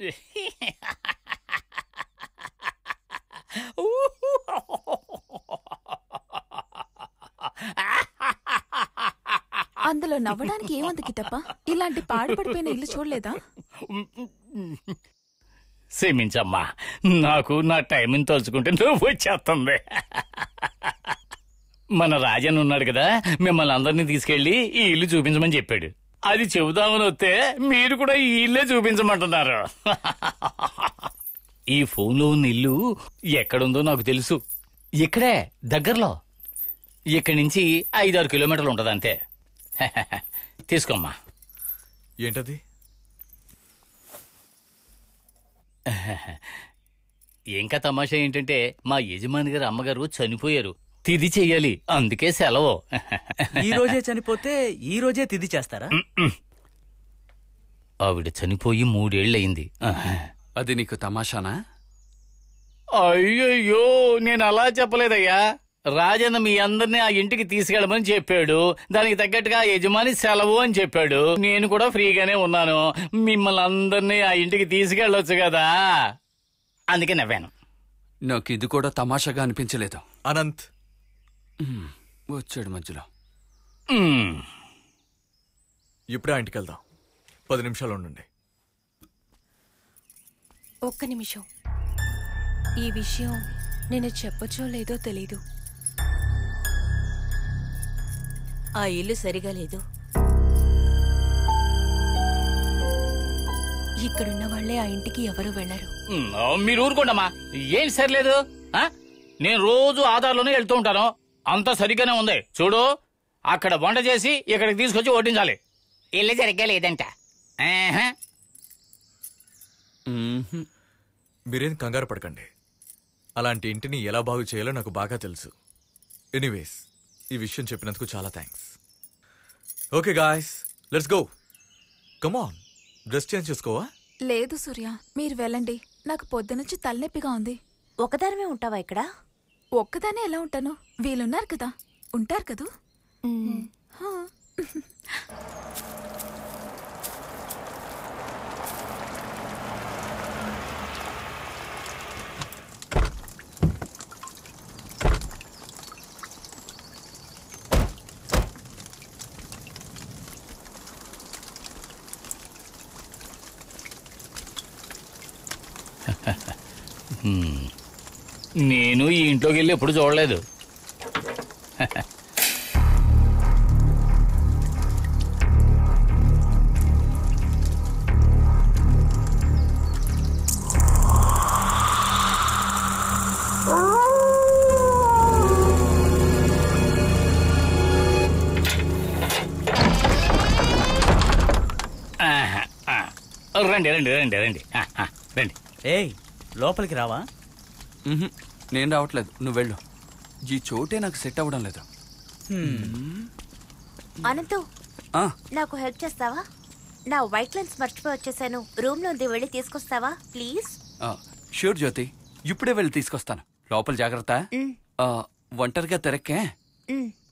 అందులో నవ్వడానికి ఏముంది కిట్టప్ప ఇలాంటి పాడుపడిపోయిన ఇల్లు చూడలేదా క్షమించమ్మా నాకు నా టైంని తలుచుకుంటే నువ్వు వచ్చేస్తుంది మన రాజన్ ఉన్నాడు కదా మిమ్మల్ని అందరినీ తీసుకెళ్లి ఈ ఇల్లు చూపించమని చెప్పాడు అది చెబుదామని వస్తే మీరు కూడా ఈ ఇల్లే చూపించమంటున్నారు ఈ ఫోన్లో ఉన్న ఇల్లు ఎక్కడుందో నాకు తెలుసు ఇక్కడే దగ్గరలో ఇక్కడి నుంచి ఐదారు కిలోమీటర్లు ఉంటది అంతే తీసుకోమ్మా ఏంటది ఇంకా తమాషా ఏంటంటే మా యజమాని గారు అమ్మగారు చనిపోయారు తిది చెయ్యాలి అందుకే సెలవు ఈ రోజే చనిపోతే ఈ రోజే తిది చేస్తారా ఆవిడ చనిపోయి మూడేళ్లయింది అది నీకు తమాషానా అయ్యయ్యో నేను అలా చెప్పలేదయ్యా రాజన్న మీ అందరినీ ఆ ఇంటికి తీసుకెళ్ళమని చెప్పాడు దానికి తగ్గట్టుగా ఆ యజమాని సెలవు అని చెప్పాడు నేను కూడా ఫ్రీగానే ఉన్నాను మిమ్మల్ని అందరినీ ఆ ఇంటికి తీసుకెళ్ళొచ్చు కదా అందుకే నవ్వాను నాకు ఇది కూడా తమాషాగా అనిపించలేదు అనంత్ మ్మ్. వచ్చాడు మధ్యలో మ్మ్. ఇప్పుడే ఆ ఇంటికి వెళ్దాం పది నిమిషాలు ఉండండి ఒక్క నిమిషం ఈ విషయం నేను చెప్పచ్చో లేదో తెలీదు ఆ ఇల్లు సరిగా లేదు ఇక్కడున్న వాళ్ళే ఆ ఇంటికి ఎవరు వెళ్లరు మ్మ్. మీరు ఊరుకోండమ్మా ఏం సరిలేదు ఆ? నేను రోజు ఆధార్లోనే వెళ్తూ ఉంటాను అంతా సరిగ్గానే ఉంది చూడు అక్కడ వంట చేసి ఇక్కడికి తీసుకొచ్చి వడ్డించాలి ఇల్లు సరిగ్గా లేదంట ఆహా. మ్మ్హ్. మీరేం కంగారు పడకండి అలాంటి ఇంటిని ఎలా బాగు చేయాలో నాకు బాగా తెలుసు ఎనీవేస్ ఈ విషయం చెప్పినందుకు చాలా thanks okay guys let's go come on dress change చేసుకోవా లేదు సూర్య మీరు వెళ్ళండి నాకు పొద్దునుంచి తలనొప్పిగా ఉంది ఒకదానివే ఉంటావా ఇక్కడ ఒక్కదానే ఎలా ఉంటాను వీలున్నారు కదా ఉంటారు కదూ హా. నేను ఈ ఇంట్లోకి వెళ్ళి ఎప్పుడు చూడలేదు ఆహా, ఆ. రండి రండి రండి రండి ఆ, ఆ, రండి ఏయ్ లోపలికి రావా మ్మ్హ్. నేను రావట్లేదు నువ్వు వెళ్ళు ఈ చోటే నాకు సెట్ అవ్వడం లేదు అనంతు ఆ, నాకు హెల్ప్ చేస్తావా నా వైట్ లెన్స్ మర్చిపోయి వచ్చేసాను రూమ్ లోంది వెళ్ళి తీసుకొస్తావా ప్లీజ్ ఆ, ష్యూర్ జ్యోతి ఇప్పుడే వెళ్ళి తీసుకొస్తాను లోపల జాగ్రత్త మ్. ఆ, ఒంటరిగా తెరక్కే మ్.